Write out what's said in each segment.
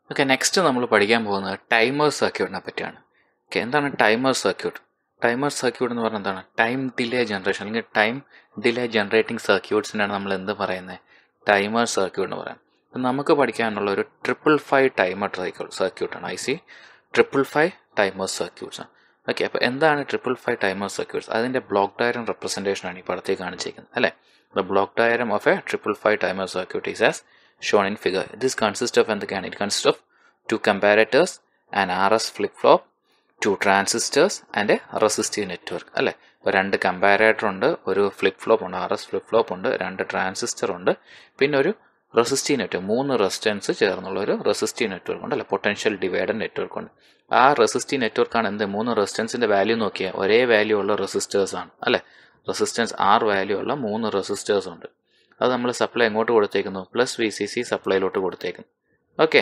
Okay next നമ്മൾ പഠിക്കാൻ പോകുന്നത് ടൈമർ സർക്യൂട്ടിനെ പറ്റിയാണ് ഓക്കെ എന്താണ് ടൈമർ സർക്യൂട്ട് ടൈമർ സർക്യൂട്ട് എന്ന് പറഞ്ഞാൽ എന്താണ് ടൈം ഡിലേ ജനറേഷൻ അല്ലെങ്കിൽ ടൈം ഡിലേ ജനറേറ്റിംഗ് സർക്യൂട്ട്സിനാണ് നമ്മൾ എന്ത് പറയുന്നത് ടൈമർ സർക്യൂട്ട് എന്ന് പറയാം അപ്പം നമുക്ക് പഠിക്കാനുള്ള ഒരു ട്രിപ്പിൾ ഫൈവ് ടൈമർ സൈക്കിൾ സർക്യൂട്ടാണ് I C triple five timer circuits okay അപ്പോൾ എന്താണ് ട്രിപ്പിൾ ഫൈവ് ടൈമർ സർക്യൂട്ട്സ് അതിൻ്റെ ബ്ലോക്ക് ഡയഗ്രം റെപ്രസെൻറ്റേഷൻ ആണ് ഈ പടത്തിൽ കാണിച്ചിരിക്കുന്നത് അല്ലേ the block diagram of a triple five timer circuit is as shown in figure this consist of എന്തൊക്കെയാണ് it consist of two comparators and R S flip flop two transistors and a resistive network അല്ലേ ഇപ്പോൾ രണ്ട് comparator ഉണ്ട് ഒരു flip flop ഉണ്ട് R S flip flop ഉണ്ട് രണ്ട് transistor ഉണ്ട് പിന്നെ ഒരു റെസിസ്റ്റീവ് നെറ്റ്വർക്ക് മൂന്ന് റെസിസ്റ്റൻസ് ചേർന്നുള്ള ഒരു റെസിസ്റ്റീവ് നെറ്റ്വർക്ക് ഉണ്ട് അല്ലെ പൊട്ടൻഷ്യൽ ഡിവൈഡർ നെറ്റ്വർക്ക് ഉണ്ട് ആ റെസിസ്റ്റീവ് നെറ്റ്വർക്കാണ് എന്ത് മൂന്ന് റെസിസ്റ്റൻസിന്റെ വാല്യൂ നോക്കിയാൽ ഒരേ വാല്യൂ ഉള്ള റെസിസ്റ്റേഴ്സ് ആണ് അല്ലെ റെസിസ്റ്റൻസ് ആർ വാല്യൂ ഉള്ള മൂന്ന് റെസിസ്റ്റേഴ്സ് ഉണ്ട് അത് നമ്മൾ സപ്ലൈ എങ്ങോട്ട് കൊടുത്തേക്കുന്നു പ്ലസ് വി സി സി സപ്ലൈയിലോട്ട് കൊടുത്തേക്കുന്നു ഓക്കെ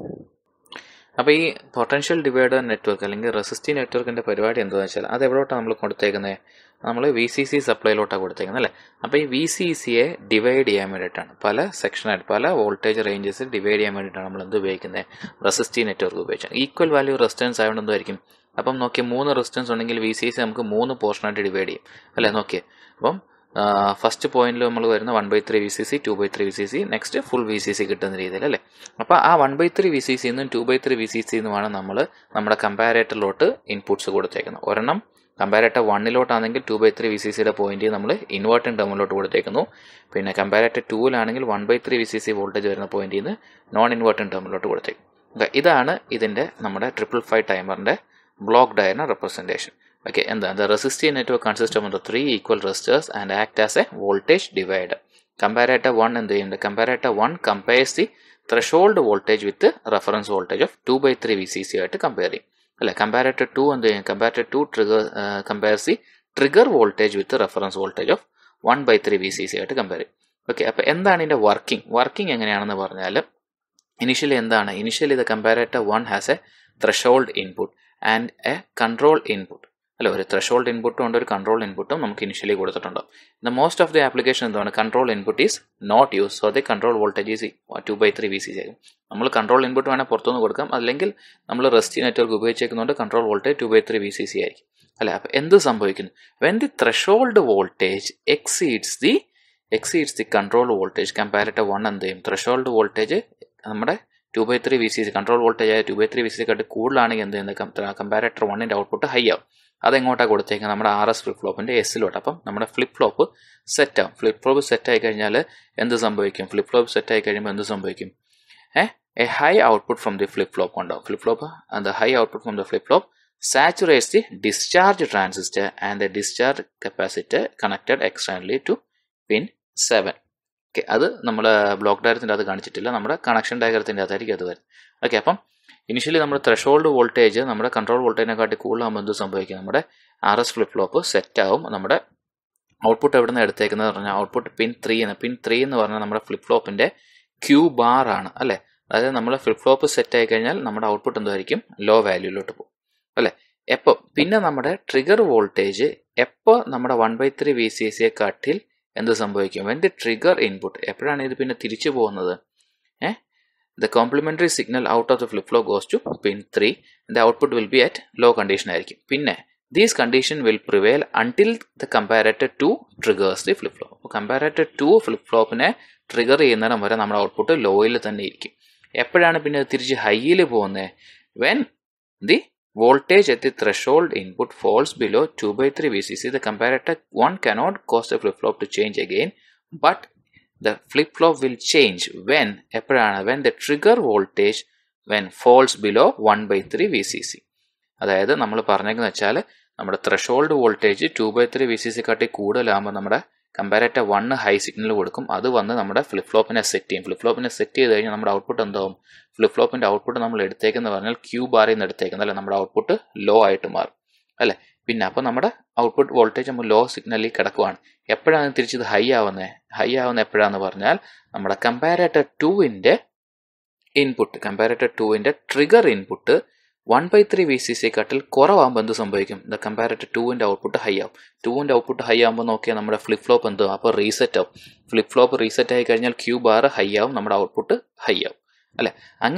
അപ്പോൾ ഈ പൊട്ടൻഷ്യൽ ഡിവൈഡർ നെറ്റ്വർക്ക് അല്ലെങ്കിൽ റെസിസ്റ്റീവ് നെറ്റ്വർക്കിന്റെ പരിപാടി എന്താണെന്ന് വെച്ചാൽ അത് എവിടോട്ടാണ് നമ്മൾ കൊടുത്തേക്കുന്നത് നമ്മൾ വി സി സി സപ്ലൈയിലോട്ടാണ് കൊടുത്തേക്കുന്നത് അല്ലേ അപ്പോൾ ഈ വി സി സിയെ ഡിവൈഡ് ചെയ്യാൻ വേണ്ടിയിട്ടാണ് പല സെക്ഷനായിട്ട് പല വോൾട്ടേജ് റേഞ്ചസ് ഡിവൈഡ് ചെയ്യാൻ വേണ്ടിയിട്ടാണ് നമ്മൾ എന്ത് ഉപയോഗിക്കുന്നത് റെസിസ്റ്റീവ് നെറ്റ്വർക്ക് ഉപയോഗിച്ചത് ഈക്വൽ വാല്യൂ റെസിസ്റ്റൻസ് ആയതുകൊണ്ട് എന്തായിരിക്കും അപ്പം നോക്കിയാൽ മൂന്ന് റെസിസ്റ്റൻസ് ഉണ്ടെങ്കിൽ വി സി സി നമുക്ക് മൂന്ന് പോർഷനായിട്ട് ഡിവൈഡ് ചെയ്യും അല്ലേ നോക്കിയേ അപ്പം ഫസ്റ്റ് പോയിന്റിൽ നമ്മൾ വരുന്ന one by three V C C two by three V C C next full V C C കിട്ടുന്ന രീതിയിൽ അല്ലേ അപ്പോൾ ആ one by three V C C നിന്നും two by three V C C എന്നുമാണ് നമ്മൾ നമ്മുടെ കമ്പാരേറ്ററിലോട്ട് ഇൻപുട്സ് കൊടുത്തേക്കുന്നത് ഒരെണ്ണം കമ്പാരേറ്റർ വണ്ണിലോട്ടാണെങ്കിൽ two by three V C സിയുടെ പോയിന്റ് നമ്മൾ ഇൻവേർട്ടിംഗ് ടെർമിലോട്ട് കൊടുത്തേക്കുന്നു പിന്നെ കമ്പാരേറ്റർ ടൂവിലാണെങ്കിൽ one by three V C C voltage വരുന്ന പോയിന്റിൽ നിന്ന് നോൺ ഇൻവേർട്ടിംഗ് ടെർമിലോട്ട് കൊടുത്തേക്കും ഓക്കെ ഇതാണ് ഇതിൻ്റെ നമ്മുടെ ട്രിപ്പിൾ ഫൈവ് ടൈമറിൻ്റെ ബ്ലോക്ക് ഡയറിന് representation okay and the, the resistive network consists of the three equal resistors and act as a voltage divider comparator 1 എന്ത് ചെയ്യുന്നുണ്ട് comparator 1 compares the threshold voltage with the reference voltage of 2 by 3 VCC ആയിട്ട് compare ചെയ്യും അല്ലെ comparator two എന്ത് ചെയ്യും comparator two trigger compares the trigger voltage with reference voltage of one by three V C C ആയിട്ട് compare ചെയ്യും okay അപ്പോൾ എന്താണ് ഇതിൻ്റെ വർക്കിംഗ് വർക്കിംഗ് എങ്ങനെയാണെന്ന് പറഞ്ഞാൽ ഇനിഷ്യലി എന്താണ് initially the comparator one has a threshold input and a control input അല്ല ഒരു ത്രഷോൾഡ് ഇൻപുട്ടും ഉണ്ട് ഒരു കൺട്രോൾ ഇൻപുട്ടും നമുക്ക് ഇനിഷ്യലി കൊടുത്തിട്ടുണ്ട് the most of the application എന്താണ് control input is not use so the control voltage is two by three V C ആകും നമ്മൾ കൺട്രോൾ ഇൻപുട്ട് വേണേൽ പുറത്തുനിന്ന് കൊടുക്കാം അല്ലെങ്കിൽ നമ്മൾ റെസ്റ്റി നെറ്റ്വർക്ക് ഉപയോഗിച്ചേക്കുന്നതുകൊണ്ട് control voltage two by three V C C ആയിരിക്കും അല്ലെ അപ്പോൾ എന്ത് സംഭവിക്കുന്നു when the threshold voltage exceeds the exceeds the control voltage comparator one എന്ത് ചെയ്യും ത്രഷോൾഡ് വോൾട്ടേജ് നമ്മുടെ two by three V C C control voltage ആയ two by three V C കാട്ടി കൂടുതലാണെങ്കിൽ എന്ത് ചെയ്യുന്നത് കമ്പാരറ്റർ വണ്ണിൻ്റെ ഔട്ട്പുട്ട് ഹൈ ആവും അതെങ്ങോട്ടാണ് കൊടുത്തേക്കുന്നത് നമ്മുടെ ആർ എസ് ഫ്ലിപ്പ് ഫ്ലോപ്പിൻ്റെ എസ്സിലോട്ട് അപ്പം നമ്മുടെ ഫ്ലിപ്പ് ഫ്ലോപ്പ് സെറ്റ് ആവും ഫ്ലിപ്പ് ഫ്ലോപ്പ് സെറ്റ് ആയി കഴിഞ്ഞാൽ എന്ത് സംഭവിക്കും ഫ്ലിപ്പ് ഫ്ലോപ്പ് സെറ്റ് ആയി കഴിയുമ്പോൾ എന്ത് സംഭവിക്കും a a high output from the flip flop ഉണ്ടാവും flip flop the high output from the flip flop saturates the discharge transistor and the discharge capacitor connected externally to pin seven okay അത് നമ്മുടെ block ഡയഗ്രത്തിൻ്റെ അത് കാണിച്ചിട്ടില്ല നമ്മുടെ connection ഡയഗ്രത്തിൻ്റെ അകത്തായിരിക്കും അത് വരുന്നത് okay അപ്പം initially നമ്മുടെ ത്രഷോൾഡ് വോൾട്ടേജ് നമ്മുടെ കൺട്രോൾ വോൾട്ടേജിനെക്കാട്ടി കൂടുതലാകുമ്പോൾ എന്ത് സംഭവിക്കും നമ്മുടെ R S flip flop set ആവും നമ്മുടെ ഔട്ട്പുട്ട് എവിടെ നിന്ന് എടുത്തേക്കുന്നത് പറഞ്ഞാൽ ഔട്ട്പുട്ട് പിൻ ത്രീ എന്ന് പിൻ ത്രീ എന്ന് പറഞ്ഞാൽ നമ്മുടെ ഫ്ലിപ്പ് ഫ്ലോപ്പിൻ്റെ ക്യൂ ബാർ ആണ് അല്ലേ അതായത് നമ്മൾ ഫ്ലിപ്പ് ഫ്ലോപ്പ് സെറ്റ് ആയി കഴിഞ്ഞാൽ നമ്മുടെ ഔട്ട്പുട്ട് എന്തായിരിക്കും ലോ വാല്യൂലോട്ട് പോകും അല്ലേ എപ്പോൾ പിന്നെ നമ്മുടെ ട്രിഗർ വോൾട്ടേജ് എപ്പോൾ നമ്മുടെ one by three V C സിയെ കാട്ടിൽ എന്ത് സംഭവിക്കും വെൻ ദി ട്രിഗർ ഇൻപുട്ട് എപ്പോഴാണ് ഇത് പിന്നെ തിരിച്ചു പോകുന്നത് ഏഹ് the complementary signal out of the flip flop goes to pin 3 the output will be at low condition ആയിരിക്കും പിന്നെ these condition will prevail until the comparator 2 triggers the flip flop അപ്പോൾ comparator 2 flip ഫ്ലോപ്പിനെ trigger ചെയ്യുന്നിടം വരെ നമ്മുടെ output ലോയിൽ തന്നെ ഇരിക്കും എപ്പോഴാണ് പിന്നെ തിരിച്ച് ഹൈയിൽ പോകുന്നത് when the voltage at the threshold input falls below two by three V C C the comparator one cannot cause the flip flop to change again but the flip flop will change when എപ്പോഴാണ് when the trigger voltage when falls below 1 by 3 VCC അതായത് നമ്മൾ പറഞ്ഞേക്കെന്ന് വെച്ചാൽ നമ്മുടെ threshold voltage two by three V C C കാട്ടി കൂടുതലാകുമ്പോൾ നമ്മുടെ comparator one high signal കൊടുക്കും അത് വന്ന് നമ്മുടെ ഫ്ലിപ്പ് ഫ്ലോപ്പിനെ സെറ്റ് ചെയ്യും ഫ്ലിപ്പ് ഫ്ലോപ്പിനെ സെറ്റ് ചെയ്ത് കഴിഞ്ഞാൽ നമ്മുടെ ഔട്ട്പുട്ട് എന്താവും ഫ്ലിപ്പ് ഫ്ലോപ്പിന്റെ ഔട്ട്പുട്ട് നമ്മൾ എടുത്തേക്കെന്ന് പറഞ്ഞാൽ ക്യൂ ബാറിൽ നിന്ന് എടുത്തേക്കുന്നത് അല്ലെ നമ്മുടെ ഔട്ട്പുട്ട് ലോ ആയിട്ട് മാറും അല്ലേ പിന്നെ അപ്പോൾ നമ്മുടെ ഔട്ട്പുട്ട് വോൾട്ടേജ് നമ്മൾ ലോ സിഗ്നലിൽ കിടക്കുവാണ് എപ്പോഴാണ് തിരിച്ചത് ഹൈ ആവുന്നത് ഹൈ ആവുന്നത് എപ്പോഴാന്ന് പറഞ്ഞാൽ നമ്മുടെ കമ്പാരേറ്റർ ടുവിൻ്റെ ഇൻപുട്ട് കമ്പാരേറ്റർ ടുവിൻ്റെ trigger input one by three V C C കട്ടിൽ കുറവാകുമ്പോൾ എന്ത് സംഭവിക്കും ദ കമ്പാരേറ്റർ ടുവിൻ്റെ ഔട്ട്പുട്ട് ഹൈ ആവും ടുവിൻ്റെ ഔട്ട്പുട്ട് ഹൈ ആകുമ്പോൾ നോക്കിയാൽ നമ്മുടെ ഫ്ലിപ്പ് ഫ്ലോപ്പ് എന്തോ അപ്പോൾ റീസെറ്റ് ആവും ഫ്ലിപ്പ് ഫ്ലോപ്പ് റീസെറ്റ് ആയി കഴിഞ്ഞാൽ ക്യൂ ബാർ ഹൈ ആവും നമ്മുടെ ഔട്ട്പുട്ട് ഹൈ ആവും അല്ലെ അങ്ങനെ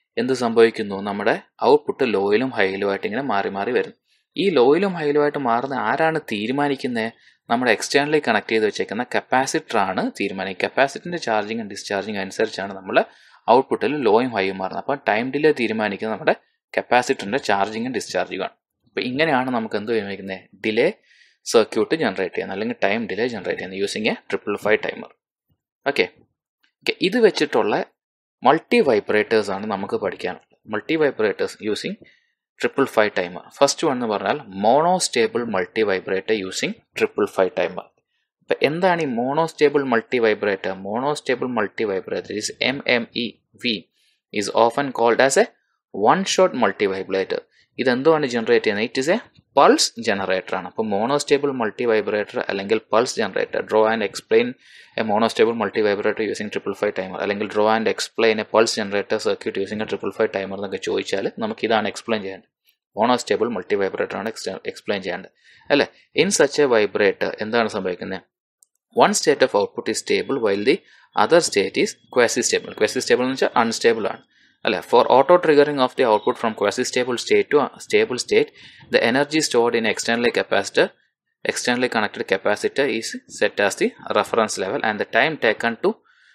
എന്ത് സംഭവിക്കുന്നു നമ്മുടെ ഔട്ട്പുട്ട് ലോയിലും ഹൈയിലുമായിട്ട് ഇങ്ങനെ മാറി മാറി വരുന്നു ഈ ലോയിലും ഹൈയിലുമായിട്ട് മാറുന്ന ആരാണ് തീരുമാനിക്കുന്നത് നമ്മുടെ എക്സ്റ്റേണലി കണക്ട് ചെയ്ത് വെച്ചേക്കുന്ന കപ്പാസിറ്റർ ആണ് തീരുമാനിക്കുക കപ്പാസിറ്ററിന്റെ ചാർജിങ്ങും ഡിസ്ചാർജിങ് അനുസരിച്ചാണ് നമ്മൾ ഔട്ട്പുട്ടിൽ ലോയും ഹൈയും മാറുന്നത് അപ്പോൾ ടൈം ഡിലേ തീരുമാനിക്കുന്നത് നമ്മുടെ കപ്പാസിറ്ററിന്റെ ചാർജിങ്ങും ഡിസ്ചാർജിങ്ങും ആണ് അപ്പോൾ ഇങ്ങനെയാണ് നമുക്ക് എന്ത് തീരുമാനിക്കുന്നത് ഡിലേ സർക്യൂട്ട് ജനറേറ്റ് ചെയ്യുന്നത് അല്ലെങ്കിൽ ടൈം ഡിലേ ജനറേറ്റ് ചെയ്യുന്നത് using a triple five timer okay okay ഇത് വെച്ചിട്ടുള്ള മൾട്ടി വൈബ്രേറ്റേഴ്സ് ആണ് നമുക്ക് പഠിക്കാനുള്ളത് multivibrators using triple five timer first one എന്ന് പറഞ്ഞാൽ monostable multi vibrator using triple five timer അപ്പം എന്താണ് ഈ monostable multi multivibrator monostable multi multivibrator is M M E V is often called as a one shot multivibrator ഇതെന്തുമാണ് generate ചെയ്യുന്നത് it is a pulse generator ആണ് അപ്പോൾ monostable multi multivibrator അല്ലെങ്കിൽ pulse generator draw and explain a monostable multi vibrator using triple five timer അല്ലെങ്കിൽ draw and explain a pulse generator circuit using a triple five timer എന്നൊക്കെ ചോദിച്ചാൽ നമുക്ക് ഇതാണ് explain ചെയ്യേണ്ടത് monostable multi multivibrator ആണ് explain ചെയ്യേണ്ടത് അല്ലേ ഇൻ സച്ച് എ വൈബ്രേറ്റർ എന്താണ് സംഭവിക്കുന്നത് one state of output is stable while the other state is quasi stable quasi stable എന്ന് വെച്ചാൽ അൺസ്റ്റേബിൾ ആണ് അല്ലെ for auto triggering of the output from quasi stable state to stable state the energy stored in externally capacitor externally connected capacitor is set as the reference level and the time taken to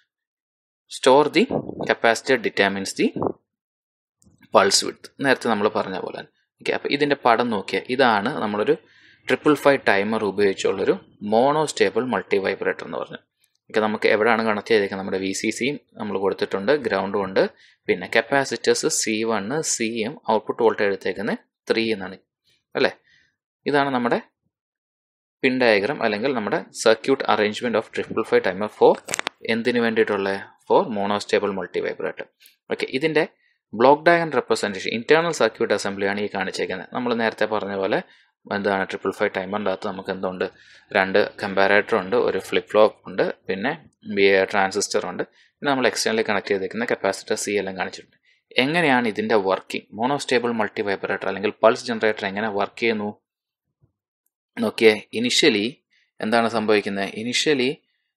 store the capacitor determines the pulse width നേരത്തെ നമ്മൾ പറഞ്ഞ പോലെ okay അപ്പോൾ ഇതിൻ്റെ പടം നോക്കിയാൽ ഇതാണ് നമ്മളൊരു ട്രിപ്പിൾ ഫൈവ് ടൈമർ ഉപയോഗിച്ചുള്ളൊരു മോണോ സ്റ്റേബിൾ മൾട്ടി വൈബ്രേറ്റർ എന്ന് പറഞ്ഞു ഓക്കെ നമുക്ക് എവിടെയാണ് കണക്ട് ചെയ്തേക്കുന്നത് നമ്മുടെ വി സി സിയും നമ്മൾ കൊടുത്തിട്ടുണ്ട് ഗ്രൗണ്ടും ഉണ്ട് പിന്നെ കപ്പാസിറ്റേഴ്സ് സി വണ്ണ് സിയും ഔട്ട്പുട്ട് വോൾട്ടേജ് എടുത്തേക്കുന്നത് ത്രീ എന്നാണ് അല്ലേ ഇതാണ് നമ്മുടെ പിൻ ഡയഗ്രാം അല്ലെങ്കിൽ നമ്മുടെ circuit arrangement of triple five timer for എന്തിനു വേണ്ടിയിട്ടുള്ള for monostable multi vibrator okay ഇതിന്റെ block diagram representation internal circuit അസംബ്ലിയാണ് ഈ കാണിച്ചേക്കുന്നത് നമ്മൾ നേരത്തെ പറഞ്ഞ പോലെ എന്താണ് ട്രിപ്പിൾ ഫൈവ് ടൈമറിൻ്റെ അകത്ത് നമുക്ക് എന്തുണ്ട് രണ്ട് കമ്പാരേറ്റർ ഉണ്ട് ഒരു ഫ്ലിപ്പ് ഫ്ലോപ്പ് ഉണ്ട് പിന്നെ ബി ട്രാൻസിസ്റ്റർ ഉണ്ട് പിന്നെ നമ്മൾ എക്സ്റ്റേണലി കണക്ട് ചെയ്തേക്കുന്ന കപ്പാസിറ്റർ സി എല്ലാം കാണിച്ചിട്ടുണ്ട് എങ്ങനെയാണ് ഇതിന്റെ വർക്കിംഗ് മോണോസ്റ്റേബിൾ മൾട്ടി വൈബ്രേറ്റർ അല്ലെങ്കിൽ പൾസ് ജനറേറ്റർ എങ്ങനെ വർക്ക് ചെയ്യുന്നു നോക്കിയേ ഇനിഷ്യലി എന്താണ് സംഭവിക്കുന്നത് initially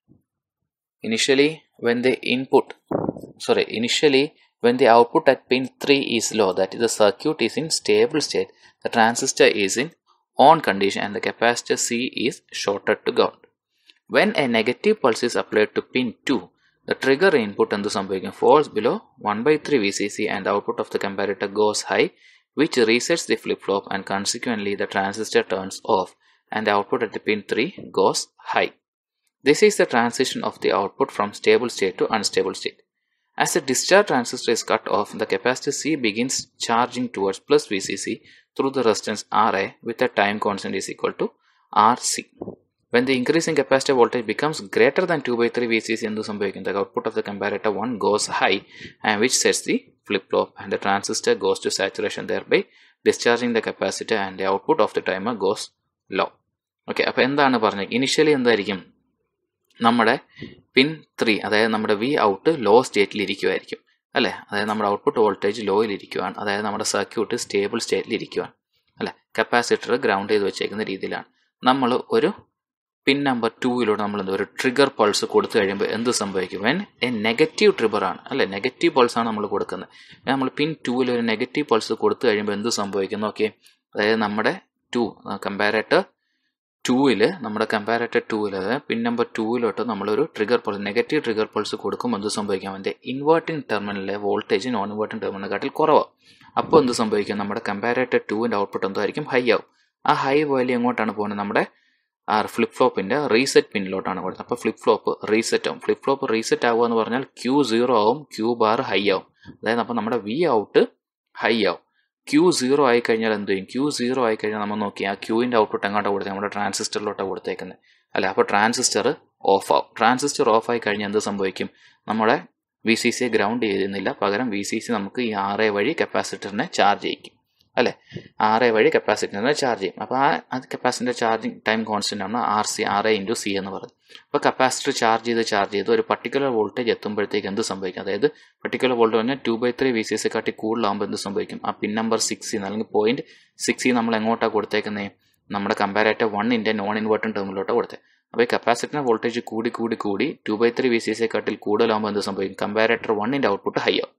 initially when the input sorry initially when the output at pin three is low that is the circuit is in stable state the transistor is in on condition and the capacitor C is shorted to ground when a negative pulse is applied to pin two the trigger input എന്ത് സംഭവിക്കും falls below one by three V C C and output of the comparator goes high which resets the flip-flop and consequently the transistor turns off and the output at the pin 3 goes high. This is the transition of the output from stable state to unstable state. As the discharge transistor is cut off, the capacitor C begins charging towards plus VCC through the resistance RA with a time constant is equal to RC. When the increasing capacitor voltage becomes greater than 2 by 3 VCC in the സംഭവിക്കും the output of the comparator 1 goes high and which sets the flip-flop and the transistor goes to saturation thereby discharging the capacitor and the output of the timer goes low. Okay അപ്പോൾ എന്താണ് പറഞ്ഞത് initially എന്തായിരിക്കും നമ്മുടെ പിൻ three അതായത് നമ്മുടെ V out law സ്റ്റേറ്റിൽ ഇരിക്കുമായിരിക്കും അല്ലേ അതായത് നമ്മുടെ ഔട്ട്പുട്ട് വോൾട്ടേജ് ലോയിൽ ഇരിക്കുവാണ് അതായത് നമ്മുടെ സർക്യൂട്ട് സ്റ്റേബിൾ സ്റ്റേറ്റിൽ ഇരിക്കുവാണ് അല്ലേ കപ്പാസിറ്റർ ഗ്രൗണ്ട് ചെയ്ത് വെച്ചേക്കുന്ന രീതിയിലാണ് നമ്മൾ ഒരു പിൻ നമ്പർ ടൂയിലൂടെ നമ്മൾ എന്താ ഒരു ട്രിഗർ പൾസ് കൊടുത്തു കഴിയുമ്പോൾ എന്ത് സംഭവിക്കും വെൻ എ നെഗറ്റീവ് ട്രിഗർ ആണ് അല്ലെ നെഗറ്റീവ് പൾസ് ആണ് നമ്മൾ കൊടുക്കുന്നത് നമ്മൾ പിൻ ടൂവിൽ ഒരു നെഗറ്റീവ് പൾസ് കൊടുത്തു കഴിയുമ്പോൾ എന്ത് സംഭവിക്കും നോക്കിയേ അതായത് നമ്മുടെ ടു കമ്പാരേറ്റർ ടൂവിൽ നമ്മുടെ കമ്പാരേറ്റർ ടൂവിൽ അതായത് പിൻ നമ്പർ ടൂവിലോട്ട് നമ്മളൊരു trigger pulse negative trigger pulse കൊടുക്കുമ്പോൾ എന്ത് സംഭവിക്കും അതിൻ്റെ ഇൻവേർട്ടിംഗ് ടെർമിനലിലെ വോൾട്ടേജ് നോൺ ഇൻവേർട്ടിംഗ് ടെർമിനലിനെക്കാട്ടിൽ കുറവാണ് അപ്പോൾ എന്ത് സംഭവിക്കും നമ്മുടെ കമ്പാരേറ്റർ ടൂവിൻ്റെ ഔട്ട്പുട്ട് എന്തായിരിക്കും ഹൈ ആവും ആ ഹൈ വാല്യൂ എങ്ങോട്ടാണ് പോകുന്നത് നമ്മുടെ ആ ഫ്ലിപ്പ് ഫ്ലോപ്പിന്റെ റീസെറ്റ് പിന്നിലോട്ടാണ് കൊടുത്തത് അപ്പോൾ ഫ്ലിപ്പ് ഫ്ലോപ്പ് റീസെറ്റ് ആവും ഫ്ലിപ്പ് ഫ്ലോപ്പ് റീസെറ്റ് ആവുക എന്ന് പറഞ്ഞാൽ ക്യൂ സീറോ ആവും ക്യൂ ബാർ ഹൈ ആവും അതായത് അപ്പോൾ നമ്മുടെ വി ഔട്ട് ഹൈ ആവും ക്യൂ സീറോ ആയി കഴിഞ്ഞാൽ എന്ത് ചെയ്യും ക്യൂ സീറോ ആയി കഴിഞ്ഞാൽ നമ്മൾ നോക്കി ആ ക്യൂവിന്റെ ഔട്ട്പുട്ട് എങ്ങോട്ടാണ് കൊടുത്തത് നമ്മുടെ ട്രാൻസിസ്റ്ററിലോട്ടാണ് കൊടുത്തേക്കുന്നത് അല്ല അപ്പോൾ ട്രാൻസിസ്റ്റർ ഓഫ് ആവും ട്രാൻസിസ്റ്റർ ഓഫ് ആയി കഴിഞ്ഞാൽ എന്ത് സംഭവിക്കും നമ്മുടെ വി സി സിയെ ഗ്രൗണ്ട് ചെയ്യുന്നില്ല പകരം വി സി സി നമുക്ക് ഈ ആർ എ വഴി കപ്പാസിറ്ററിനെ ചാർജ് ചെയ്യിക്കും അല്ലെ ആർ എ വഴി കപ്പാസിറ്ററിനെ ചാർജ് ചെയ്യും അപ്പോൾ ആ അത് കപ്പാസിറ്റർ ചാർജിങ് ടൈം കോൺസ്റ്റന്റ് ആണ് R C R A into C എന്ന് പറയുന്നത് അപ്പോൾ കപ്പാസിറ്റർ ചാർജ് ചെയ്ത് ചാർജ് ചെയ്ത് ഒരു പർട്ടിക്കുലർ വോൾട്ടേജ് എത്തുമ്പോഴത്തേക്ക് എന്ത് സംഭവിക്കും അതായത് പർട്ടിക്കുലർ വോൾട്ടേജ് പറഞ്ഞാൽ two by three V C S കാട്ടി കൂടുതലാകുമ്പോൾ എന്ത് സംഭവിക്കും ആ പിൻ നമ്പർ സിക്സ് അല്ലെങ്കിൽ പോയിന്റ് സിക്സ് നമ്മൾ എങ്ങോട്ടാണ് കൊടുത്തേക്കുന്നത് നമ്മുടെ കമ്പാരേറ്റർ വണ്ണിന്റെ നോൺ ഇൻവേർട്ടിംഗ് ടെർമിലോട്ടാണ് കൊടുത്തത് അപ്പോൾ ഈ കപ്പാസിറ്ററിന്റെ വോൾട്ടേജ് കൂടി കൂടി കൂടി two by three V C S കാട്ടിൽ കൂടുതലാകുമ്പോൾ എന്ത് സംഭവിക്കും കമ്പാരേറ്റർ വണ്ണിന്റെ ഔട്ട്പുട്ട് ഹൈ ആവും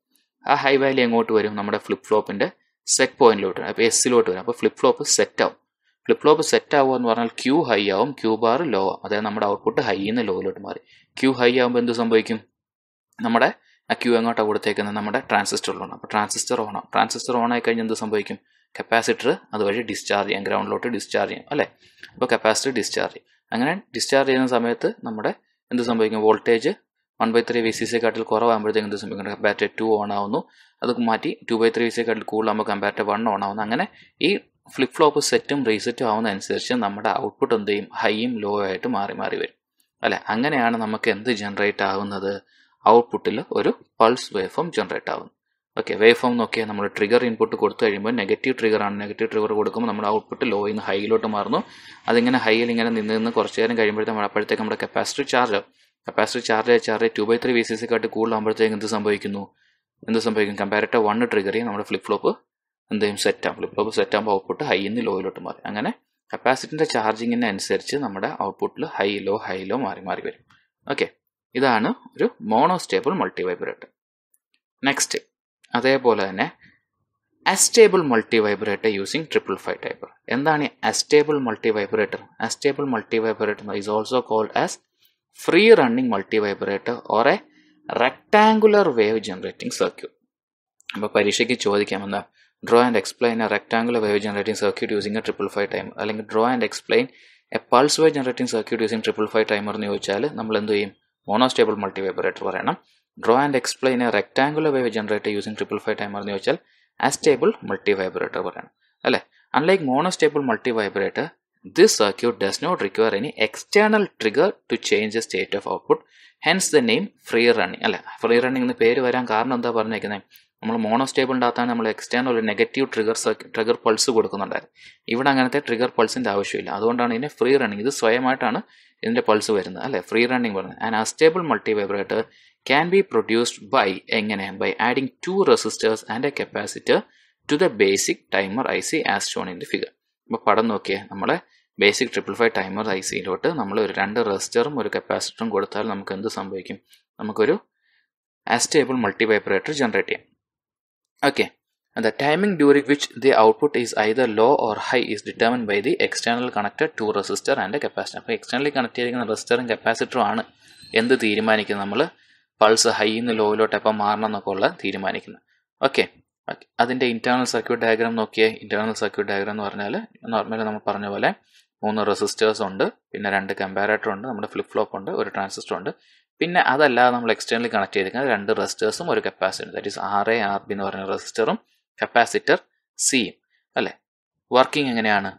ആ ഹൈ വാല്യൂ എങ്ങോട്ട് വരും നമ്മുടെ ഫ്ലിപ്പ് ഫ്ലോപ്പിൻ്റെ സെറ്റ് പോയിന്റിലോട്ട് വരും അപ്പോൾ എസ്സിലോട്ട് വരും അപ്പോൾ ഫ്ലിപ്പ് ഫ്ലോപ്പ് സെറ്റ് ആവും ഫ്ലിപ്പ് ഫ്ലോപ്പ് സെറ്റ് ആവുക എന്ന് പറഞ്ഞാൽ ക്യൂ ഹൈ ആവും ക്യൂ ബാർ ലോ ആവും അതായത് നമ്മുടെ ഔട്ട്പുട്ട് ഹൈ നിന്ന് ലോയിലോട്ട് മാറി ക്യൂ ഹൈ ആകുമ്പോൾ എന്ത് സംഭവിക്കും നമ്മുടെ ആ ക്യൂ എങ്ങോട്ടാണ് കൊടുത്തേക്കുന്നത് നമ്മുടെ ട്രാൻസിസ്റ്ററിലാണ് അപ്പോൾ ട്രാൻസിസ്റ്റർ ഓൺ ആവും ട്രാൻസിസ്റ്റർ ഓൺ ആയി കഴിഞ്ഞാൽ എന്ത് സംഭവിക്കും കപ്പാസിറ്റർ അതുവഴി ഡിസ്ചാർജ് ചെയ്യാം ഗ്രൗണ്ടിലോട്ട് ഡിസ്ചാർജ് ചെയ്യാം അല്ലേ അപ്പോൾ കപ്പാസിറ്റർ ഡിസ്ചാർജ് ചെയ്യും അങ്ങനെ ഡിസ്ചാർജ് ചെയ്യുന്ന സമയത്ത് നമ്മുടെ എന്ത് സംഭവിക്കും voltage one by three V C C കാട്ടിൽ കുറവാകുമ്പോഴത്തേക്കും എന്ത് സംഭവിക്കും കമ്പാറ്റർ ടു ഓൺ ആവുന്നു അത് മാറ്റി two by three V C കാട്ടിൽ കൂടുതലാകുമ്പോൾ കമ്പാറ്റർ വൺ ഓൺ ആവുന്നു അങ്ങനെ ഈ ഫ്ലിപ്പ് ഫ്ലോപ്പ് സെറ്റും റീസെറ്റും ആവുന്നതനുസരിച്ച് നമ്മുടെ ഔട്ട്പുട്ട് എന്ത് ചെയ്യും ഹൈയും ലോ ആയിട്ട് മാറി മാറി വരും അല്ലെ അങ്ങനെയാണ് നമുക്ക് എന്ത് ജനറേറ്റ് ആവുന്നത് ഔട്ട്പുട്ടിൽ ഒരു പൾസ് വേവ് ഫോം ജനറേറ്റ് ആവുന്നത് ഓക്കെ വേവ് ഫോം നോക്കിയാൽ നമ്മൾ ട്രിഗർ ഇൻപുട്ട് കൊടുത്തു കഴിയുമ്പോൾ നെഗറ്റീവ് ട്രിഗർ ആണ് നെഗറ്റീവ് ട്രിഗർ കൊടുക്കുമ്പോൾ നമ്മുടെ ഔട്ട്പുട്ട് ലോയിൽ നിന്ന് ഹൈയിലോട്ട് മാറുന്നു അതിങ്ങനെ ഹൈയിൽ ഇങ്ങനെ നിന്ന് നിന്ന് കുറച്ച് നേരം കഴിയുമ്പോഴത്തേക്കും അപ്പോഴത്തേക്ക് നമ്മുടെ കപ്പാസിറ്റി ചാർജ് ആവും കപ്പാസിറ്റി ചാർജ് ആയി charge two by three V C C കാട്ടി കൂടുതലാകുമ്പോഴത്തേക്ക് എന്ത് സംഭവിക്കുന്നു എന്ത് സംഭവിക്കും കമ്പാരറ്റീവ് വൺ ട്രിഗർ ചെയ്യും നമ്മുടെ ഫ്ലിപ്പ് ഫ്ലോപ്പ് എന്ത് ചെയ്യും സെറ്റ് ആവും ഫ്ലിപ്പ് ഫ്ലോപ്പ് സെറ്റ് ആകുമ്പോൾ ഔട്ട്പുട്ട് ഹൈ നിന്ന് ലോയിലോട്ട് മാറി അങ്ങനെ കപ്പാസിറ്റിൻ്റെ ചാർജിങ്ങിന് അനുസരിച്ച് നമ്മുടെ ഔട്ട്പുട്ടിൽ ഹൈ ലോ ഹൈ ലോ മാറി മാറി വരും ഓക്കെ ഇതാണ് ഒരു മോണോസ്റ്റേബിൾ മൾട്ടി വൈബ്രേറ്റർ നെക്സ്റ്റ് അതേപോലെ തന്നെ astable multi vibrator using triple five timer എന്താണ് ഈ astable multi vibrator astable multi vibrator is also called as free running multi vibrator or a rectangular wave generating circuit അപ്പോൾ പരീക്ഷയ്ക്ക് ചോദിക്കാം എന്താ draw and explain a rectangular wave generating circuit using a triple five timer അല്ലെങ്കിൽ draw and explain a pulse wave generating circuit using triple five timer എന്ന് ചോദിച്ചാൽ നമ്മൾ എന്ത് ചെയ്യും മോണോസ്റ്റേബിൾ മൾട്ടി വൈബ്രേറ്റർ പറയണം draw and explain a rectangular wave generator using triple five timer എന്ന് ചോദിച്ചാൽ astable multi vibrator പറയണം അല്ലേ unlike monostable multi vibrator this circuit does not require any external trigger to change the state of output hence the name free running അല്ല free running എന്ന് പേര് വരാൻ കാരണം എന്താ പറഞ്ഞേക്കുന്നത് നമ്മൾ മോണോസ്റ്റേബിളിൻ്റെ അകത്താണ് നമ്മൾ എക്സ്റ്റേണൽ ഒരു നെഗറ്റീവ് ട്രിഗർ ട്രിഗർ പൾസ് കൊടുക്കുന്നുണ്ടായിരുന്നു ഇവിടെ അങ്ങനത്തെ ട്രിഗർ പൾസിൻ്റെ ആവശ്യമില്ല അതുകൊണ്ടാണ് ഇതിനെ ഫ്രീ റണ്ണിംഗ് ഇത് സ്വയമായിട്ടാണ് ഇതിൻ്റെ പൾസ് വരുന്നത് അല്ലേ ഫ്രീ റണ്ണിംഗ് പറയുന്നത് and astable multi vibrator can be produced by എങ്ങനെ by adding two resistors and a capacitor to the basic timer I C as shown in the figure ഇപ്പോൾ പടം നോക്കിയേ നമ്മളെ basic triple five timer I സിയിലോട്ട് നമ്മൾ ഒരു രണ്ട് റെസിസ്റ്ററും ഒരു കപ്പാസിറ്ററും കൊടുത്താൽ നമുക്ക് എന്ത് സംഭവിക്കും നമുക്കൊരു അസ്റ്റേബിൾ മൾട്ടി വൈബ്രേറ്റർ ജനറേറ്റ് ചെയ്യാം okay the timing during which the output is either low or high is determined by the external connected to resistor and a capacitor അപ്പോൾ എക്സ്റ്റേണലി കണക്ട് ചെയ്തിരിക്കുന്ന റെസിസ്റ്ററും കപ്പാസിറ്ററും ആണ് എന്ത് തീരുമാനിക്കുന്നത് നമ്മൾ പൾസ് ഹൈന്ന് ലോയിലോട്ട് എപ്പോൾ മാറണം എന്നൊക്കെ ഉള്ള തീരുമാനിക്കുന്നത് ഓക്കെ ഓക്കെ അതിൻ്റെ ഇന്റേണൽ സർക്യൂട്ട് ഡയഗ്രാം നോക്കിയേ ഇന്റേണൽ സർക്യൂട്ട് ഡയഗ്രാം എന്ന് പറഞ്ഞാൽ നോർമലി നമ്മൾ പറഞ്ഞ പോലെ മൂന്ന് റെസിസ്റ്റേഴ്സ് ഉണ്ട് പിന്നെ രണ്ട് കമ്പാരേറ്റർ ഉണ്ട് നമ്മുടെ ഫ്ലിപ്പ് ഫ്ലോപ്പ് ഉണ്ട് ഒരു ട്രാൻസിസ്റ്റർ ഉണ്ട് പിന്നെ അതല്ലാതെ നമ്മൾ എക്സ്റ്റേണലി കണക്ട് ചെയ്തിരിക്കുന്നത് രണ്ട് റെസിസ്റ്റേഴ്സും ഒരു capacitor that is R A R B എന്ന് പറയുന്ന റെസിസ്റ്ററും കപ്പാസിറ്റർ സിയും അല്ലേ വർക്കിംഗ് എങ്ങനെയാണ്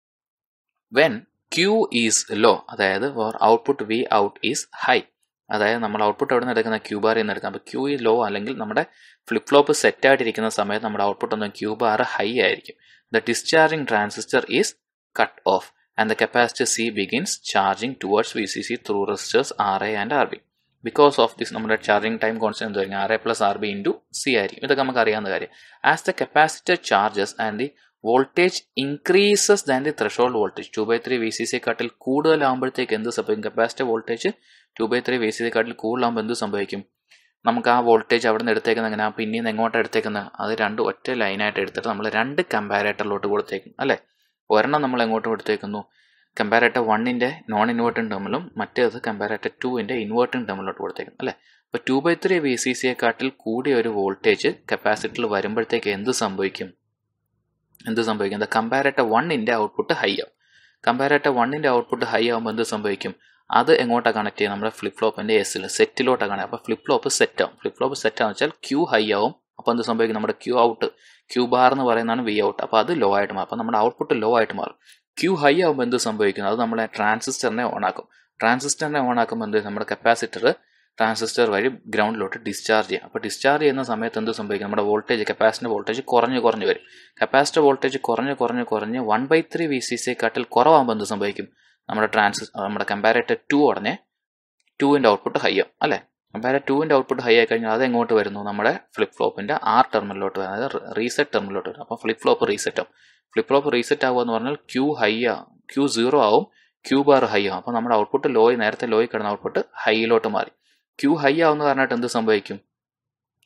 വെൻ ക്യൂ ഈസ് ലോ അതായത് for output V out is high അതായത് നമ്മൾ ഔട്ട്പുട്ട് എവിടെ നിന്ന് എടുക്കുന്ന ക്യൂ ബാറിൽ നിന്ന് എടുക്കാം അപ്പോൾ ക്യൂ ഈ ലോ അല്ലെങ്കിൽ നമ്മുടെ ഫ്ലിപ്പ് ഫ്ലോപ്പ് സെറ്റ് ആയിട്ടിരിക്കുന്ന സമയത്ത് നമ്മുടെ ഔട്ട്പുട്ട് ഒന്ന് ക്യൂ ബാർ ഹൈ ആയിരിക്കും the discharging transistor is cut off and the capacitor C begins charging towards V C C through resistors R A and R B because of this നമ്മുടെ charging time constant എന്തായിരിക്കും R A plus R B into C ആയിരിക്കും ഇതൊക്കെ നമുക്ക് അറിയാവുന്ന കാര്യം as the capacitor charges and the voltage increases than the threshold voltage two by three V C C കാട്ടിൽ കൂടുതലാകുമ്പോഴത്തേക്ക് എന്ത് സംഭവിക്കും capacitor voltage two by three V C C കാട്ടിൽ കൂടുതലാകുമ്പോൾ എന്ത് സംഭവിക്കും നമുക്ക് ആ വോൾട്ടേജ് അവിടെ നിന്ന് എടുത്തേക്കുന്ന എങ്ങനെ ആ പിന്നീന്ന് എങ്ങോട്ടാണ് എടുത്തേക്കുന്നത് അത് രണ്ട് ഒറ്റ ലൈനായിട്ട് എടുത്തിട്ട് നമ്മൾ രണ്ട് കമ്പാരേറ്ററിലോട്ട് കൊടുത്തേക്കും അല്ലേ ഒരെണ്ണം നമ്മൾ എങ്ങോട്ട് കൊടുത്തേക്കുന്നു കമ്പാരേറ്റർ വണ്ണിൻ്റെ നോൺ ഇൻവേർട്ടിംഗ് ടേമിലും മറ്റേത് കമ്പാരേറ്റർ ടുവിൻ്റെ ഇൻവേർട്ടിംഗ് ടേമിലോട്ട് കൊടുത്തേക്കും അല്ലേ അപ്പോൾ two by three V C സിയെക്കാട്ടിൽ കൂടിയ ഒരു വോൾട്ടേജ് കപ്പാസിറ്ററിൽ വരുമ്പോഴത്തേക്ക് എന്ത് സംഭവിക്കും എന്ത് സംഭവിക്കും ദ കമ്പാരേറ്റർ വണ്ണിൻ്റെ ഔട്ട്പുട്ട് ഹൈ ആവും കമ്പാരേറ്റർ വണ്ണിൻ്റെ ഔട്ട്പുട്ട് ഹൈ ആകുമ്പോൾ എന്ത് സംഭവിക്കും അത് എങ്ങോട്ടാണ് കണക്ട് ചെയ്യുക നമ്മുടെ ഫ്ലിപ്പ് ഫ്ലോപ്പിൻ്റെ എസിൽ സെറ്റിലോട്ടാണ് കണക്ട് അപ്പോൾ ഫ്ലിപ്പ് ഫ്ലോപ്പ് സെറ്റ് ആവും ഫ്ലിപ്പ് ഫ്ലോപ്പ് സെറ്റ് ആണെന്ന് വെച്ചാൽ ക്യൂ ഹൈ ആവും അപ്പോൾ എന്ത് സംഭവിക്കും നമ്മുടെ ക്യൂ ഔട്ട് ക്യൂ ബാർ എന്ന് പറയുന്നതാണ് വി ഔട്ട് അപ്പോൾ അത് ലോ ആയിട്ട് മാറും അപ്പോൾ നമ്മുടെ ഔട്ട്പുട്ട് ലോ ആയിട്ട് മാറും ക്യൂ ഹൈ ആകുമ്പോൾ എന്ത് സംഭവിക്കും അത് നമ്മളെ ട്രാൻസിസ്റ്ററിനെ ഓൺ ആക്കും ട്രാൻസിസ്റ്ററിനെ ഓൺ ആക്കുമ്പോൾ എന്ത് നമ്മുടെ കപ്പാസിറ്റർ ട്രാൻസിസ്റ്റർ വഴി ഗ്രൗണ്ടിലോട്ട് ഡിസ്ചാർജ് ചെയ്യാം അപ്പോൾ ഡിസ്ചാർജ് ചെയ്യുന്ന സമയത്ത് എന്ത് സംഭവിക്കും നമ്മുടെ വോൾട്ടേജ് കപ്പാസിറ്റർ വോൾട്ടേജ് കുറഞ്ഞ് കുറഞ്ഞ് വരും കപ്പാസിറ്റർ വോൾട്ടേജ് കുറഞ്ഞ് കുറഞ്ഞ് കുറഞ്ഞ് one by three V C C കാട്ടിൽ കുറവാകുമ്പോൾ എന്ത് സംഭവിക്കും നമ്മുടെ ട്രാൻസിസ് നമ്മുടെ കമ്പാരേറ്റർ ടു ഉടനെ ടുവിൻ്റെ ഔട്ട്പുട്ട് ഹൈ ആവും അല്ലേ കമ്പാരേറ്റർ ടുവിൻ്റെ ഔട്ട്പുട്ട് ഹൈ ആയി കഴിഞ്ഞാൽ അത് എങ്ങോട്ട് വരുന്നു നമ്മുടെ ഫ്ലിപ്പ് ഫ്ലോപ്പിൻ്റെ ആർ ടെർമിനലോട്ട് വരും അതായത് റീസെറ്റ് ടെർമിനലോട്ട് വരും അപ്പോൾ ഫ്ലിപ്പ് ഫ്ലോപ്പ് റീസെറ്റ് ആവും ഫ്ലിപ്പ് ഫ്ലോപ്പ് റീസെറ്റ് ആവുക എന്ന് പറഞ്ഞാൽ ക്യൂ ഹൈ ആവും ക്യൂ സീറോ ആവും ക്യൂ ബാർ ഹൈ ആവും അപ്പോൾ നമ്മുടെ ഔട്ട്പുട്ട് ലോയി നേരത്തെ ലോയി കിടന്ന ഔട്ട്പുട്ട് ഹൈയിലോട്ട് മാറി ക്യൂ ഹൈ ആവുന്ന കാരണമായിട്ട് എന്ത് സംഭവിക്കും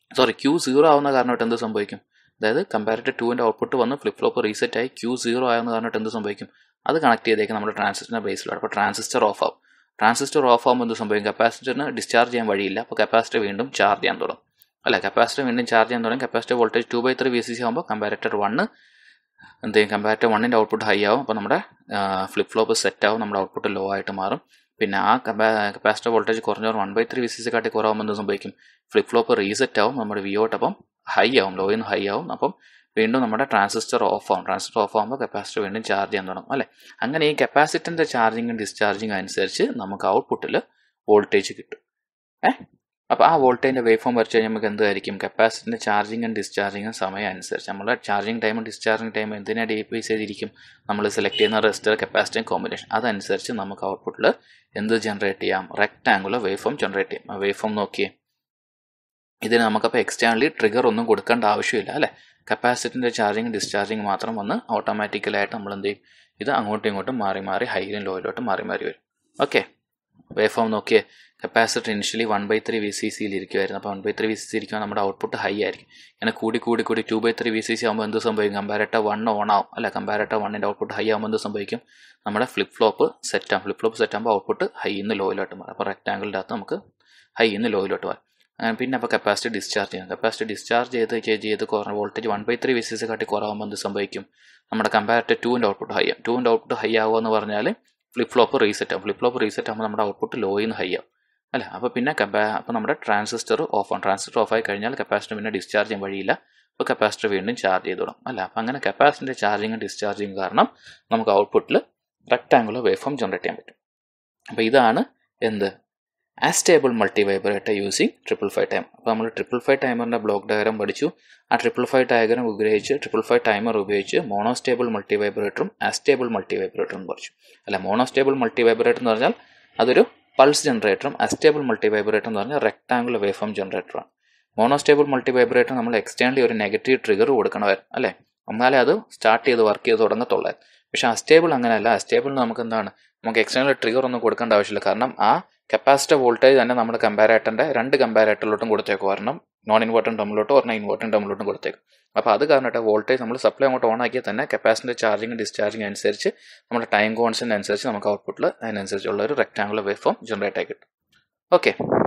സോറി ക്യൂ സീറോ ആവുന്ന കാരണമായിട്ട് എന്ത് സംഭവിക്കും അതായത് കമ്പാരിറ്റീവ് ടുവിൻ്റെ ഔട്ട്പുട്ട് വന്ന് ഫ്ലിപ്പ് ഫ്ലോപ്പ് റീസെറ്റ് ആയി ക്യൂ സീറോ ആവുന്ന കാരണമായിട്ട് എന്ത് സംഭവിക്കും അത് കണക്ട് ചെയ്തേക്കും നമ്മുടെ ട്രാൻസിസ്റ്ററിൻ്റെ ബേസിലാണ് അപ്പോൾ ട്രാൻസിസ്റ്റർ ഓഫ് ആവും ട്രാൻസിസ്റ്റർ ഓഫ് ആകുമ്പോൾ എന്ത് സംഭവിക്കും കപ്പാസിറ്ററിന് ഡിസ്ചാർജ് ചെയ്യാൻ വഴിയില്ല അപ്പോൾ കപ്പാസിറ്റർ വീണ്ടും ചാർജ് ചെയ്യാൻ തുടങ്ങും അല്ല കപ്പാസിറ്റർ വീണ്ടും ചാർജ് ചെയ്യാൻ തുടങ്ങി capacitor voltage two by three V C C ആകുമ്പോൾ കമ്പാരറ്റർ വണ്ണ് എന്ത് ചെയ്യും കമ്പാരറ്റർ വണ്ണിൻ്റെ ഔട്ട്പുട്ട് ഹൈ ആവും അപ്പോൾ നമ്മുടെ ഫ്ലിപ്പ് ഫ്ലോപ്പ് സെറ്റ് ആവും നമ്മുടെ ഔട്ട്പുട്ട് ലോ ആയിട്ട് മാറും പിന്നെ ആ കപ്പാസിറ്റർ വോൾട്ടേജ് കുറഞ്ഞ one by three V C C കാട്ടി കുറവാകുമ്പോൾ എന്ത് സംഭവിക്കും ഫ്ലിപ്പ് ഫ്ലോപ്പ് റീസെറ്റ് ആവും നമ്മുടെ വി ഔട്ട് അപ്പം ഹൈ ആവും ലോയിൽ നിന്ന് ഹൈ ആവും അപ്പം വീണ്ടും നമ്മുടെ ട്രാൻസിസ്റ്റർ ഓഫ് ആവും ട്രാൻസിസ്റ്റർ ഓഫ് ആകുമ്പോൾ കപ്പാസിറ്റർ വീണ്ടും ചാർജ് ചെയ്യാൻ തുടങ്ങും അല്ലേ അങ്ങനെ ഈ കപ്പാസിറ്ററിൻ്റെ ചാർജിങ്ങും ഡിസ്ചാർജിങ്ങും അനുസരിച്ച് നമുക്ക് ഔട്ട്പുട്ടിൽ വോൾട്ടേജ് കിട്ടും ഏഹ് അപ്പോൾ ആ വോൾട്ടേജിൻ്റെ വേവ് ഫോം വരച്ച് കഴിഞ്ഞാൽ നമുക്ക് എന്തായിരിക്കും കപ്പാസിറ്ററിൻ്റെ ചാർജിങ്ങും ഡിസ്ചാർജിങ്ങും സമയം അനുസരിച്ച് നമ്മൾ ചാർജിങ് ടൈമും ഡിസ്ചാർജിങ് ടൈമും എന്തിനാ ഡീപേസ് ചെയ്തിരിക്കും നമ്മൾ സെലക്ട് ചെയ്യുന്ന റെസിസ്റ്റർ കപ്പാസിറ്റർ കോമ്പിനേഷൻ അതനുസരിച്ച് നമുക്ക് ഔട്ട്പുട്ടിൽ എന്ത് ജനറേറ്റ് ചെയ്യാം റെക്ടാങ്കുലർ വേവ് ഫോം ജനറേറ്റ് ചെയ്യാം ആ വേവ് ഫോം നോക്കിയേ ഇതിന് നമുക്കപ്പോൾ എക്സ്റ്റേണലി ട്രിഗർ ഒന്നും കൊടുക്കേണ്ട ആവശ്യമില്ല അല്ലേ കപ്പാസിറ്ററിൻ്റെ ചാർജിങ് ഡിസ്ചാർജിങ് മാത്രം വന്ന് ഓട്ടോമാറ്റിക്കലായിട്ട് നമ്മൾ എന്ത് ചെയ്യും ഇത് അങ്ങോട്ടും ഇങ്ങോട്ടും മാറി മാറി ഹൈയിലും ലോയിലോട്ടും മാറി മാറി വരും ഓക്കെ വേവ് ഫോം നോക്കിയേ capacitor initially one by three V C സിയിൽ ഇരിക്കുമായിരുന്നു അപ്പോൾ one by three V C C ഇരിക്കുമ്പോൾ നമ്മുടെ ഔട്ട്പുട്ട് ഹൈ ആയിരിക്കും അങ്ങനെ കൂടി കൂടി കൂടി two by three V C C ആകുമ്പോൾ എന്ത് സംഭവിക്കും കമ്പാരറ്റർ വൺ ഓൺ ആവും അല്ല കമ്പാരറ്റർ വണ്ണിൻ്റെ ഔട്ട്പുട്ട് ഹൈ ആകുമ്പോൾ എന്ത് സംഭവിക്കും നമ്മുടെ ഫ്ലിപ്പ് ഫ്ലോപ്പ് സെറ്റ് ആകും ഫ്ലിപ്പ് ഫ്ലോപ്പ് സെറ്റ് ആകുമ്പോൾ ഔട്ട്പുട്ട് ഹൈ നിന്ന് ലോയിലോട്ട് മാറും അപ്പോൾ റെക്ടാങ്കിളിൻ്റെ അകത്ത് നമുക്ക് ഹൈ നിന്ന് ലോയിലോട്ട് മാറും പിന്നെ അപ്പോൾ കപ്പാസിറ്റി ഡിസ്ചാർജ് ചെയ്യാം കപ്പാസിറ്റി ഡിസ്ചാർജ് ചെയ്ത് ചെയ്ത് ചെയ്ത് കുറഞ്ഞ voltage one by three V C C കാട്ടി കുറവാകുമ്പോൾ എന്ത് സംഭവിക്കും നമ്മുടെ കമ്പാരറ്റർ ടുവിൻ്റെ ഔട്ട്പുട്ട് ഹൈ ആവും ടുവിൻ്റെ ഔട്ട്പുട്ട് ഹൈ ആവുക എന്ന് പറഞ്ഞാൽ ഫ്ലിപ്പ് ഫ്ലോപ്പ് റീസെറ്റ് ആവും ഫ്ലിപ്പ് ഫ്ലോപ്പ് റീസെറ്റ് ആകുമ്പോൾ നമ്മുടെ ഔട്ട്പുട്ട് ലോയിൽ നിന്ന് ഹൈ ആവും അല്ലേ അപ്പോൾ പിന്നെ കപ്പാ അപ്പോൾ നമ്മുടെ ട്രാൻസിസ്റ്റർ ഓഫ് ആവും ട്രാൻസിസ്റ്റർ ഓഫ് ആയി കഴിഞ്ഞാൽ കപ്പാസിറ്റർ പിന്നെ ഡിസ്ചാർജ് ചെയ്യാൻ വഴിയില്ല അപ്പോൾ കപ്പാസിറ്റർ വീണ്ടും ചാർജ് ചെയ്ത് തുടങ്ങും അല്ല അപ്പോൾ അങ്ങനെ കപ്പാസിറ്ററിൻ്റെ ചാർജിങ്ങും ഡിസ്ചാർജിങ്ങും കാരണം നമുക്ക് ഔട്ട്പുട്ടിൽ റെക്ടാങ്കുലർ വേവ് ഫോം ജനറേറ്റ് ചെയ്യാൻ പറ്റും അപ്പോൾ ഇതാണ് എന്ത് astable multi vibrator using triple five time അപ്പോൾ നമ്മൾ ട്രിപ്പിൾ ഫൈവ് ടൈമറിൻ്റെ ബ്ലോക്ക് ഡയഗ്രാം പഠിച്ചു ആ ട്രിപ്പിൾ ഫൈവ് ഡയഗ്രാം ഉപയോഗിച്ച് ട്രിപ്പിൾ ഫൈവ് ടൈമർ ഉപയോഗിച്ച് മോണോസ്റ്റേബിൾ മൾട്ടി വൈബ്രേറ്ററും ആസ്റ്റേബിൾ മൾട്ടി വൈബ്രേറ്ററും പഠിച്ചു അല്ല മോണോസ്റ്റേബിൾ മൾട്ടി വൈബ്രേറ്റർ എന്ന് പറഞ്ഞാൽ അതൊരു പൾസ് ജനറേറ്ററും അസ്റ്റേബിൾ മൾട്ടി വൈബ്രേറ്റർ എന്ന് പറഞ്ഞാൽ റെക്ടാങ്കുലർ വേവ് ഫോം ജനറേറ്ററാണ് മോണോസ്റ്റേബിൾ മൾട്ടി വൈബ്രേറ്റർ നമ്മൾ എക്സ്റ്റേൺലി ഒരു നെഗറ്റീവ് ട്രിഗർ കൊടുക്കണമായിരുന്നു അല്ലേ എന്നാലേ അത് സ്റ്റാർട്ട് ചെയ്ത് വർക്ക് ചെയ്ത് തുടങ്ങത്തുള്ളായിരുന്നു പക്ഷേ അസ്റ്റേബിൾ അങ്ങനെയല്ല അസ്റ്റേബിൾ നമുക്ക് എന്താണ് നമുക്ക് എക്സ്റ്റേണൽ ട്രിഗർ ഒന്നും കൊടുക്കേണ്ട ആവശ്യമില്ല കാരണം ആ കപ്പാസിറ്റർ വോൾട്ടേജ് തന്നെ നമ്മുടെ കമ്പാരേറ്ററിൻ്റെ രണ്ട് കമ്പാരേറ്ററിലോട്ടും കൊടുത്തേക്കും ഒരെണ്ണം നോൺ ഇൻവേർട്ടൻ ടേമിലോട്ടും ഒരെണ്ണം ഇൻവേർട്ടൻ ടേമിലോട്ടും കൊടുത്തേക്കും അപ്പോൾ അത് കാരണമായിട്ട് വോൾട്ടേജ് നമ്മൾ സപ്ലൈ അങ്ങോട്ട് ഓൺ ആക്കിയാൽ തന്നെ കപ്പാസിറ്റർ ചാർജിങ് ഡിസ്ചാർജിങ് അനുസരിച്ച് നമ്മുടെ ടൈം കോൺസ്റ്റന്റ് അനുസരിച്ച് നമുക്ക് ഔട്ട്പുട്ടിൽ അതിനനുസരിച്ചുള്ള ഒരു റെക്ടാങ്കുലർ വേവ് ഫോം ജനറേറ്റ് ആയി കിട്ടും ഓക്കെ